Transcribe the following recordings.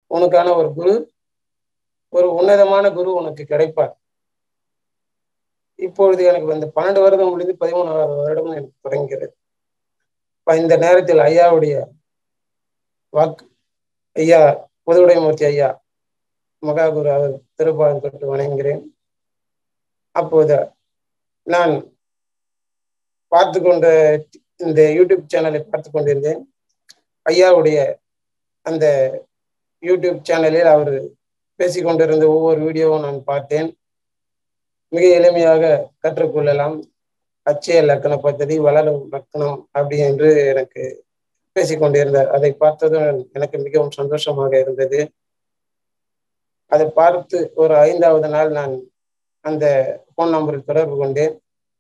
உனக்கான ஒரு குரு ஒரு உன்னதமான குரு உனக்கு கிடைப்பார் இப்பொழுது எனக்கு இந்த பன்னெண்டு வருடம் முடிந்து பதிமூணாவது வருடம் எனக்கு தொடங்குகிறது இப்ப இந்த நேரத்தில் ஐயாவுடைய வாக்கு ஐயா புதுவுடைமூர்த்தி ஐயா மகாகுரு அவர் திருப்பாதம் தொட்டு வணங்குகிறேன் அப்போது நான் பார்த்து கொண்ட இந்த யூடியூப் சேனலை பார்த்து கொண்டிருந்தேன் ஐயாவுடைய அந்த யூடியூப் சேனலில் அவர் பேசிக்கொண்டிருந்த ஒவ்வொரு வீடியோவும் நான் பார்த்தேன் மிக எளிமையாக கற்றுக்கொள்ளலாம் அச்சய லக்கண பദ്ധதி வளரும் லக்கணம் அப்படி என்று எனக்கு பேசிக்கொண்டிருந்தார் அதை பார்த்ததும் எனக்கு மிகவும் சந்தோஷமாக இருந்தது அதை பார்த்து ஒரு ஐந்தாவது நாள் நான் அந்த ஃபோன் நம்பரில் தொடர்பு கொண்டேன்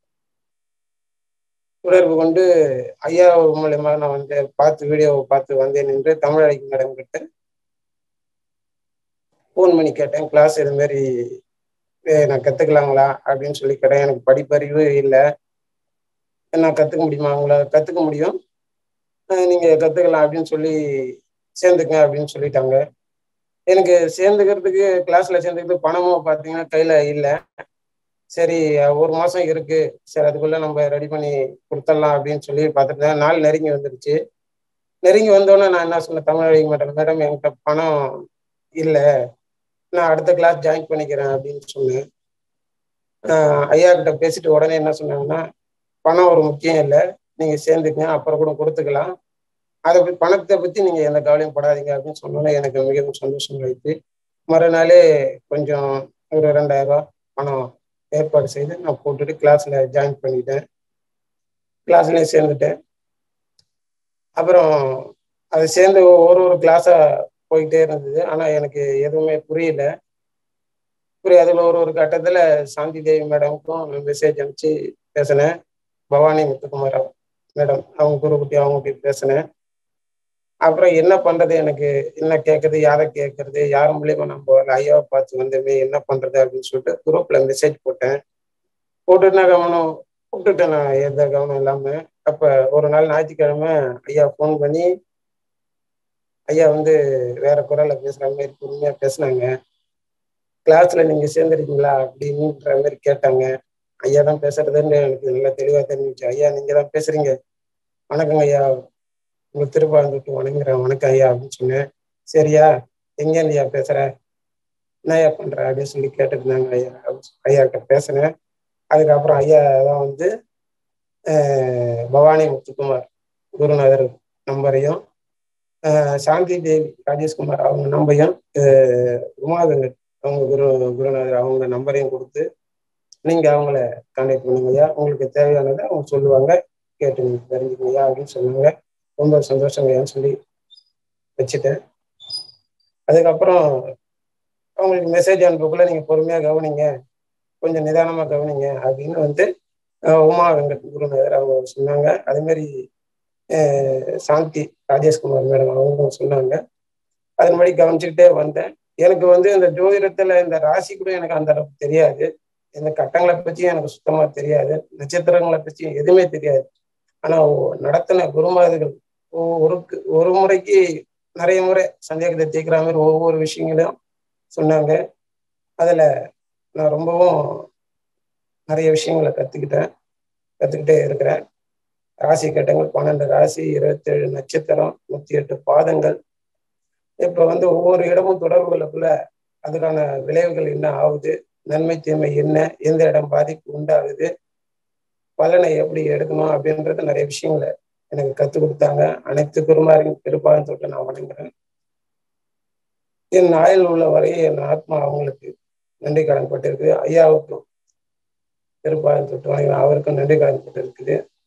தொடர்பு கொண்டு ஐயா மூலியமாக நான் வந்து பார்த்து வீடியோவை பார்த்து வந்தேன் என்று தமிழக மேடம் கிட்ட ஃபோன் பண்ணி கேட்டேன் கிளாஸ் இது மாதிரி நான் கற்றுக்கலாங்களா அப்படின்னு சொல்லி கேட்டேன் எனக்கு படிப்பறிவு இல்லை நான் கற்றுக்க முடியுமா அவங்கள கற்றுக்க முடியும் நீங்கள் கற்றுக்கலாம் அப்படின்னு சொல்லி சேர்ந்துங்க அப்படின்னு சொல்லிட்டாங்க எனக்கு சேர்ந்துக்கிறதுக்கு கிளாஸில் சேர்ந்துக்கிறதுக்கு பணமும் பார்த்தீங்கன்னா கையில் இல்லை சரி ஒரு மாதம் இருக்கு சரி அதுக்குள்ளே நம்ம ரெடி பண்ணி கொடுத்துடலாம் அப்படின்னு சொல்லி பார்த்துட்டு நாள் நெருங்கி வந்துருச்சு நெருங்கி வந்தோடனே நான் என்ன சொன்னேன் தமிழ் மேடம் மேடம் என்கிட்ட பணம் இல்லை நான் அடுத்த கிளாஸ் ஜாயின் பண்ணிக்கிறேன் அப்படின்னு சொன்னேன் ஐயா கிட்ட பேசிட்டு உடனே என்ன சொன்னாங்கன்னா பணம் ஒரு முக்கியம் இல்லை நீங்கள் சேர்ந்துக்கங்க அப்புறம் கூட கொடுத்துக்கலாம் அதை பணத்தை பற்றி நீங்கள் எந்த கவலையும் படாதீங்க அப்படின்னு சொன்னோன்னே எனக்கு மிகவும் சந்தோஷம் ஆயிடுச்சு மறுநாளே கொஞ்சம் ஒரு ரெண்டாயிரம் ரூபா பணம் ஏற்பாடு செய்து நான் போட்டுட்டு கிளாஸில் ஜாயின் பண்ணிட்டேன் கிளாஸ்லேயே சேர்ந்துட்டேன் அப்புறம் அதை சேர்ந்து ஒரு ஒரு கிளாஸாக போயிட்டே இருந்தது ஆனால் எனக்கு எதுவுமே புரியல புரிய அதில் ஒரு ஒரு கட்டத்தில் சாந்தி தேவி மேடமுக்கும் மெசேஜ் அனுப்பிச்சு பேசினேன் பவானி முத்துக்குமார் மேடம் அவங்க குருக்குட்டி அவங்க பேசினேன் அப்புறம் என்ன பண்றது எனக்கு என்ன கேட்கறது யாரை கேட்கறது யார் மூலியமா நம்ம ஐயாவை பார்த்து வந்தோமே என்ன பண்றது அப்படின்னு சொல்லிட்டு குரூப்ல மெசேஜ் போட்டேன் போட்டுட்டு நான் கவனம் கூப்பிட்டுட்டேன் நான் எந்த கவனம் இல்லாம அப்ப ஒரு நாள் ஞாயிற்றுக்கிழமை ஐயா ஃபோன் பண்ணி ஐயா வந்து வேற குரல்ல பேசுற மாதிரி பொறுமையா பேசினாங்க கிளாஸ்ல நீங்க சேர்ந்துருக்கீங்களா அப்படின்ற மாதிரி கேட்டாங்க ஐயா தான் பேசுறதுன்னு எனக்கு நல்லா தெளிவா தெரிஞ்சிச்சு ஐயா நீங்க தான் பேசுறீங்க வணக்கங்க ஐயா உங்களுக்கு திருப்பாந்துட்டு வணங்குறேன் வணக்கம் ஐயா அப்படின்னு சொன்னேன் சரியா எங்க ஐயா பேசுற என்ன ஐயா பண்ற அப்படின்னு சொல்லி கேட்டுட்டு இருந்தாங்க ஐயா ஐயா கிட்ட பேசினேன் அதுக்கப்புறம் ஐயா தான் வந்து பவானி முத்துக்குமார் குருநாதர் நம்பரையும் சாந்தி தேவி ராஜேஷ்குமார் அவங்க நம்பரையும் உமாகங்கட் அவங்க குரு குருநாதர் அவங்க நம்பரையும் கொடுத்து நீங்க அவங்கள கான்டாக்ட் பண்ணுங்கய்யா உங்களுக்கு தேவையானதை அவங்க சொல்லுவாங்க கேட்டு நீங்க தெரிஞ்சுக்கங்கய்யா அப்படின்னு சொன்னாங்க ரொம்ப சந்தோஷங்கய்யான்னு சொல்லி வச்சுட்டேன் அதுக்கப்புறம் அவங்களுக்கு மெசேஜ் அனுப்பக்குள்ள நீங்க பொறுமையா கவனிங்க கொஞ்சம் நிதானமா கவனிங்க அப்படின்னு வந்து உமா வெங்கட் குருநாதர் அவங்க சொன்னாங்க அதே மாதிரி சாந்தி ராஜேஷ்குமார் மேடம் அவங்க சொன்னாங்க அது மாதிரி கவனிச்சுக்கிட்டே வந்தேன் எனக்கு வந்து இந்த ஜோதிடத்துல இந்த ராசி கூட எனக்கு அந்த அளவுக்கு தெரியாது இந்த கட்டங்களை பற்றியும் எனக்கு சுத்தமா தெரியாது நட்சத்திரங்களை பற்றியும் எதுவுமே தெரியாது ஆனா நடத்தின குருமாதிகள் ஒரு ஒரு முறைக்கு நிறைய முறை சந்தேகத்தை தீர்க்கிற மாதிரி ஒவ்வொரு விஷயங்களையும் சொன்னாங்க அதுல நான் ரொம்பவும் நிறைய விஷயங்களை கத்துக்கிட்டேன் கத்துக்கிட்டே இருக்கிறேன் ராசி கட்டங்கள் பன்னெண்டு ராசி இருபத்தேழு நட்சத்திரம் நூத்தி எட்டு பாதங்கள் இப்ப வந்து ஒவ்வொரு இடமும் தொடர்புகளுக்குள்ள அதுக்கான விளைவுகள் என்ன ஆகுது நன்மை தீமை என்ன எந்த இடம் பாதிப்பு உண்டாகுது பலனை எப்படி எடுக்கணும் அப்படின்றது நிறைய விஷயங்களை எனக்கு கற்றுக் கொடுத்தாங்க அனைத்து குருமாரின் திருப்பாதம் தொட்டு நான் வணங்குறேன் என் ஆயுள் உள்ள வரை என் ஆத்மா அவங்களுக்கு நன்றி கடன் பட்டிருக்கு ஐயாவுக்கும் திருப்பாதம் தொட்டு வணங்குறேன் அவருக்கும் நன்றி கடன் பட்டு இருக்குது